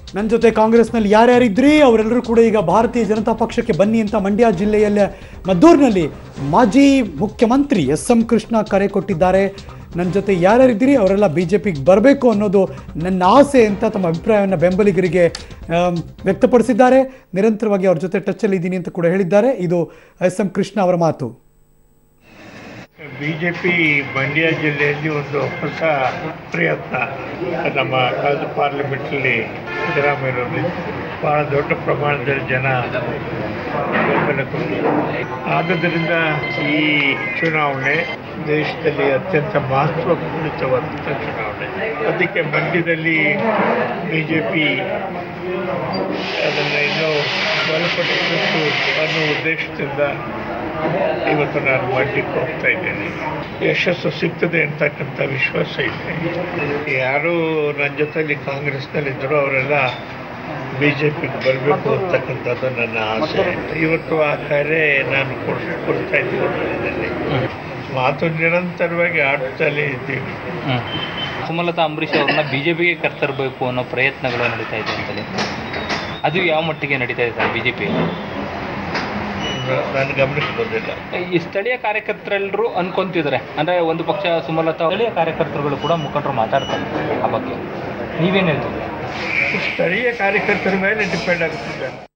ನನ್ನ ಜೊತೆ ಕಾಂಗ್ರೆಸ್ನಲ್ಲಿ ಯಾರ್ಯಾರಿದ್ರಿ ಅವರೆಲ್ಲರೂ ಕೂಡ ಈಗ ಭಾರತೀಯ ಜನತಾ ಪಕ್ಷಕ್ಕೆ ಬನ್ನಿ ಅಂತ ಮಂಡ್ಯ ಜಿಲ್ಲೆಯಲ್ಲ ಮದ್ದೂರಿನಲ್ಲಿ ಮಾಜಿ ಮುಖ್ಯಮಂತ್ರಿ ಎಸ್ ಎಂ ಕೃಷ್ಣ ಕರೆ ಕೊಟ್ಟಿದ್ದಾರೆ ನನ್ನ ಜೊತೆ ಯಾರ್ಯಾರಿದ್ದೀರಿ ಅವರೆಲ್ಲ ಬಿ ಜೆ ಪಿಗೆ ಬರಬೇಕು ಅನ್ನೋದು ನನ್ನ ಆಸೆ ಅಂತ ತಮ್ಮ ಅಭಿಪ್ರಾಯವನ್ನು ಬೆಂಬಲಿಗರಿಗೆ ಆಮ್, ವ್ಯಕ್ತಪಡಿಸಿದ್ದಾರೆ ನಿರಂತರವಾಗಿ ಅವ್ರ ಜೊತೆ ಟಚ್ಚಲ್ಲಿ ಇದ್ದೀನಿ ಅಂತ ಕೂಡ ಹೇಳಿದ್ದಾರೆ ಇದು ಎಸ್ ಎಂ ಕೃಷ್ಣ ಅವರ ಮಾತು ಬಿಜೆಪಿ ಮಂಡ್ಯ ಜಿಲ್ಲೆಯಲ್ಲಿ ಒಂದು ಹೊಸ ಪ್ರಯತ್ನ ನಮ್ಮ ಕಳೆದ ಪಾರ್ಲಿಮೆಂಟಲ್ಲಿ ಸಿದ್ದರಾಮಯ್ಯವರು ಬಹಳ ದೊಡ್ಡ ಪ್ರಮಾಣದಲ್ಲಿ ಜನ ಬೆಂಬಲ ಕೊಟ್ಟಿದ್ದಾರೆ ಆದುದರಿಂದ ಈ ಚುನಾವಣೆ ದೇಶದಲ್ಲಿ ಅತ್ಯಂತ ಮಹತ್ವಪೂರ್ಣಿತವಾದಂಥ ಚುನಾವಣೆ ಅದಕ್ಕೆ ಮಂಡ್ಯದಲ್ಲಿ ಬಿ ಜೆ ಪಿ ಅದನ್ನು ಇನ್ನೂ ಬಲಪಡಿಸಬೇಕು ಅನ್ನೋ ಉದ್ದೇಶದಿಂದ ಇವತ್ತು ನಾನು ಮಾಡಲಿಕ್ಕೆ ಹೋಗ್ತಾ ಇದ್ದೇನೆ ಯಶಸ್ಸು ಸಿಗ್ತದೆ ಅಂತಕ್ಕಂಥ ವಿಶ್ವಾಸ ಇದೆ ಯಾರು ನನ್ನ ಜೊತೆಲಿ ಕಾಂಗ್ರೆಸ್ನಲ್ಲಿದ್ದರೂ ಅವರೆಲ್ಲ ಬಿ ಜೆ ಪಿಗೆ ಬರಬೇಕು ಅಂತಕ್ಕಂಥದ್ದು ನನ್ನ ಆಸೆ ಇವತ್ತು ಆ ಕರೆ ನಾನು ಕೊಡ್ ಕೊಡ್ತಾ ಇದ್ದೀನಿ ಮಾತು ನಿರಂತರವಾಗಿ ಆಡ್ತಲೇ ಇದ್ದೀವಿ ಹ್ಮ್. ಸುಮಲತಾ ಅಂಬರೀಷ್ ಅವ್ರನ್ನ ಬಿಜೆಪಿಗೆ ಕರ್ತರಬೇಕು ಅನ್ನೋ ಪ್ರಯತ್ನಗಳು ನಡೀತಾ ಇದೆ ಅಂತಲೇ ಅದು ಯಾವ ಮಟ್ಟಿಗೆ ನಡೀತಾ ಇದೆ ಸರ್ ಬಿಜೆಪಿ ನನ್ನ ಗಮನಕ್ಕೆ ಬಂದಿಲ್ಲ ಈ ಸ್ಥಳೀಯ ಕಾರ್ಯಕರ್ತರೆಲ್ಲರೂ ಅನ್ಕೊಂತಿದ್ದಾರೆ ಅಂದ್ರೆ ಒಂದು ಪಕ್ಷ ಸುಮಲತಾ ಸ್ಥಳೀಯ ಕಾರ್ಯಕರ್ತರುಗಳು ಕೂಡ ಮುಖಂಡರು ಮಾತಾಡ್ತಾರೆ ಆ ಬಗ್ಗೆ ನೀವೇನು ಹೇಳ್ತೀರಿ ಸ್ಥಳೀಯ ಕಾರ್ಯಕರ್ತರ ಮೇಲೆ ಡಿಪೆಂಡ್ ಆಗುತ್ತಿದ್ದಾರೆ